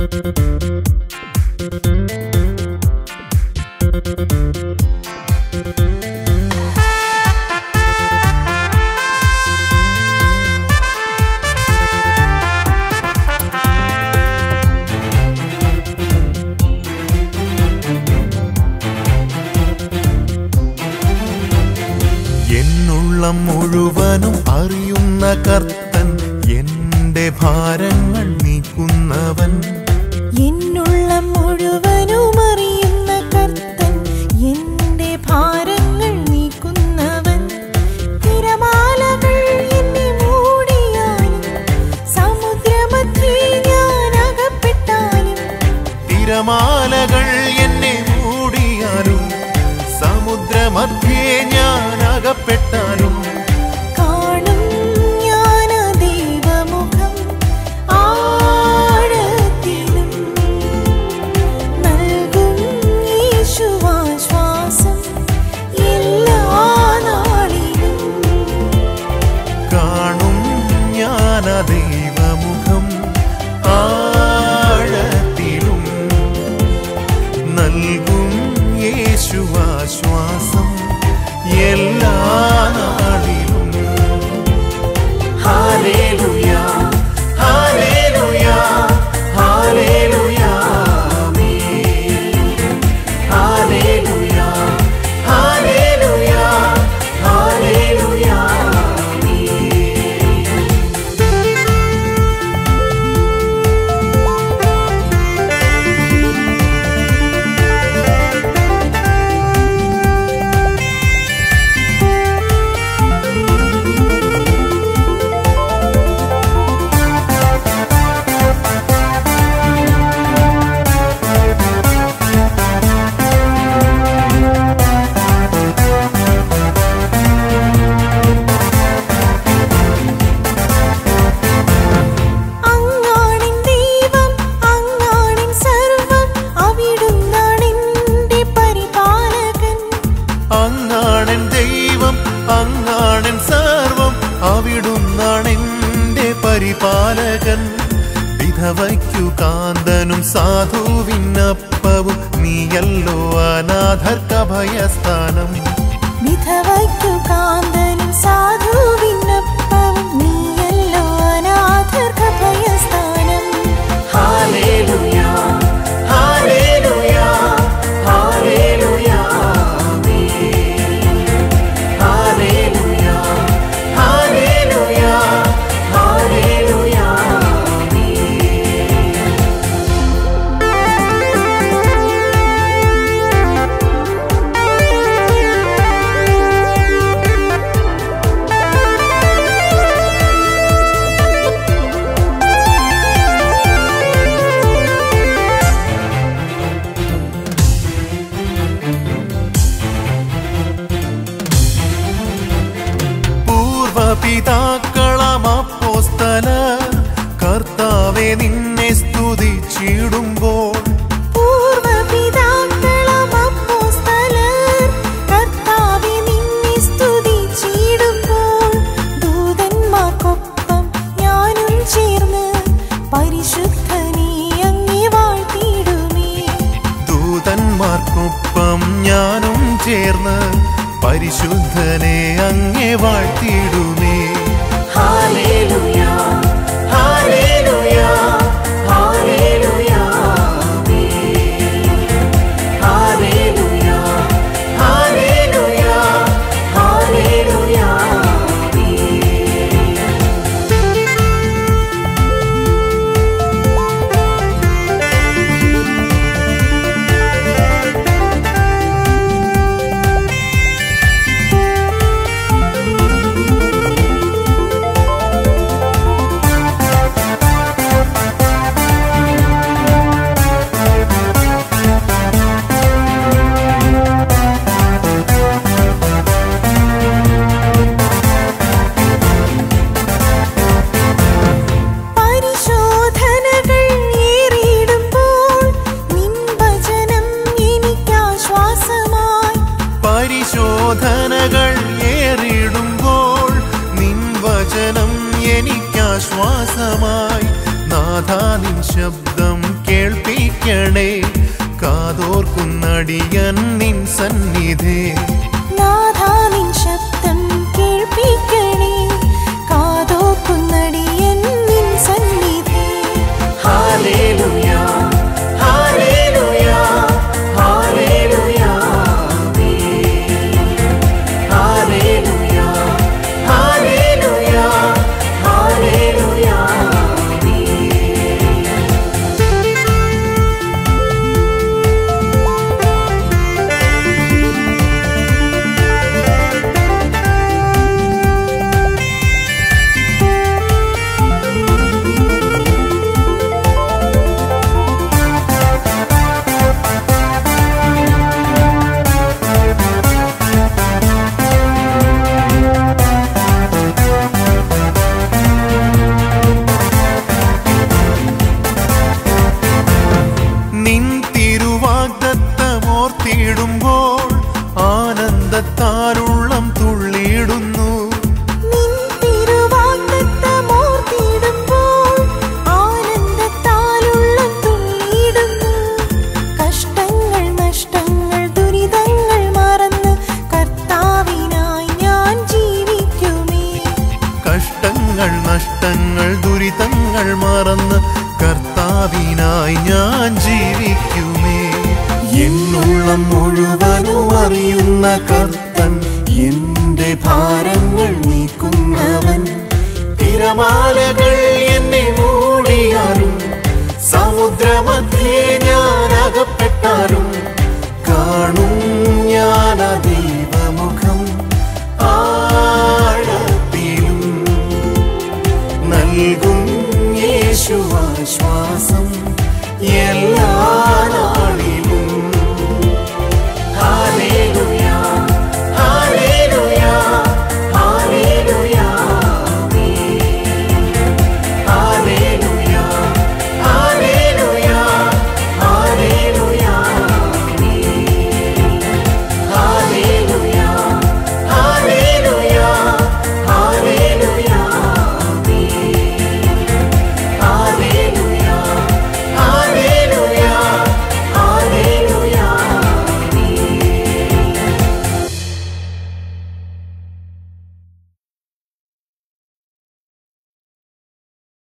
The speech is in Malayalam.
എന്നുള്ളം മുഴുവനും അറിയുന്ന കർത്തൻ എന്റെ ഭാരങ്ങൾ നീക്കുന്നവൻ എന്നുള്ള മുഴുവനും അറിയുന്ന കർത്തൻ എന്റെ ഭാരങ്ങൾ നീക്കുന്നവൻ തിരമാലകൾ എന്നെ മൂടിയാലും സമുദ്രമധ്യേ ഞാൻ അകപ്പെട്ടാലും തിരമാലകൾ എന്നെ മൂടിയാലും സമുദ്രമധ്യേ ഞാൻ അകപ്പെട്ടാലും കാണും ഞാൻ ആ ദൈവമുഖം ആഴത്തിലും നൽകും യേശുവാശ്വാസം എല്ലാ നാളിലും കാണും ഞാൻ ആ ദൈവമുഖം ആഴത്തിലും നൽകും യേശുവാശ്വാസം എല്ലാ നാളിലും ഹാലേലുയ ഹാലേലുയ ഹാലേലുയ ആമേൻ. ഹാലേലുയ ഹാലേലുയ ഹാലേലുയ ആമേൻ. അങ്ങാണിൻ ദൈവം അങ്ങാണിൻ സർവം അവിടുന്നാണെന്റെ പരിപാലകൻ അങ്ങാണൻ ദൈവം അങ്ങാണൻ സർവം അവിടുന്നാണെന്റെ പരിപാലകൻ വിധവയ്ക്കു കാന്തനും സാധുവിനപ്പവും നീയല്ലോ അനാഥർക്കഭയസ്ഥാനം വിധവയ്ക്കു കാന്തനും സാധുവിനപ്പവും നീയല്ലോ അനാഥർക്ക് ഭയസ്ഥാനം ഹാലേലുയ ഹാലേലുയ ഹാലേലുയ ആമേൻ. ഹാലേലുയ ഹാലേലുയ ഹാലേലുയ ആമേൻ. പൂർവപിതാക്കളം അപ്പോസ്തല കർത്താവെ നിന്നെ സ്തുതിച്ചിടുമ്പോൾ പൂർവപിതാക്കളാം അപ്പോസ്തലർ കർത്താവേ നിന്നെ സ്തുതിച്ചിടുമ്പോൾ ദൂതന്മാർക്കൊപ്പം ഞാനും ചേർന്ന് പരിശുദ്ധനേ അങ്ങേ വാഴ്ത്തിയിടുമേ ദൂതന്മാർക്കൊപ്പം ഞാനും ചേർന്ന് പരിശുദ്ധനെ അങ്ങേ വാഴ്ത്തിയിടുമേ ഹാലേലുയ ഹാലേലുയ ഹാലേലുയ ആമേൻ. ഹാലേലുയ ഹാലേലുയ ഹാലേലുയ ആമേൻ. പരിശോധനകൾ ഏറിയിടുമ്പോൾ നിൻ വചനം എനിക്കാശ്വാസമായി പരിശോധനകൾ ഏറിടുമ്പോൾ നിൻ വചനം എനിക്കാശ്വാസമായി നാഥാ നിൻ ശബ്ദം കേൾപ്പിക്കണേ കാതോർക്കുന്നടിയൻ നിൻ സന്നിധേ നാഥാ നിൻ ശബ്ദം കേൾപ്പിക്കണേ കാതോക്കുന്നടിയൻ നിൻ സന്നിധി ഹാലേലുയ ഹാലേലുയ ഹാലേലുയ ഹാലേലുയ ഹാലേലുയ ഹാലേലുയ നിൻ തിരുവാഗ്ദത്തമോർത്തിടുമ്പോൾ ആനന്ദത്താലുള്ളം തുള്ളിയിടുന്നു നിൻ തിരുവാഗ്ദത്തമോർത്തിടുമ്പോൾ ആനന്ദത്താലുള്ളം തുള്ളിയിടുന്നു. കഷ്ടങ്ങൾ നഷ്ടങ്ങൾ ദുരിതങ്ങൾ മറന്ന് കർത്താവിനായി ഞാൻ ജീവിക്കുമേ കഷ്ടങ്ങൾ നഷ്ടങ്ങൾ ദുരിതങ്ങൾ മറന്ന് കർത്താവിനായി ഞാൻ ജീവിക്കുമേ എന്നുള്ളം മുഴുവനും അറിയുന്ന കർത്തൻ എന്റെ ഭാരങ്ങൾ നീക്കുന്നവൻ തിരമാലകൾ എന്നെ മൂടിയാലും സമുദ്രമധ്യേ ഞാൻ അകപ്പെട്ടാലും കാണും ഞാൻ ആ ദൈവമുഖം ആഴത്തിലും നൽകും യേശുവാശ്വാസം എല്ലാ നാളിലും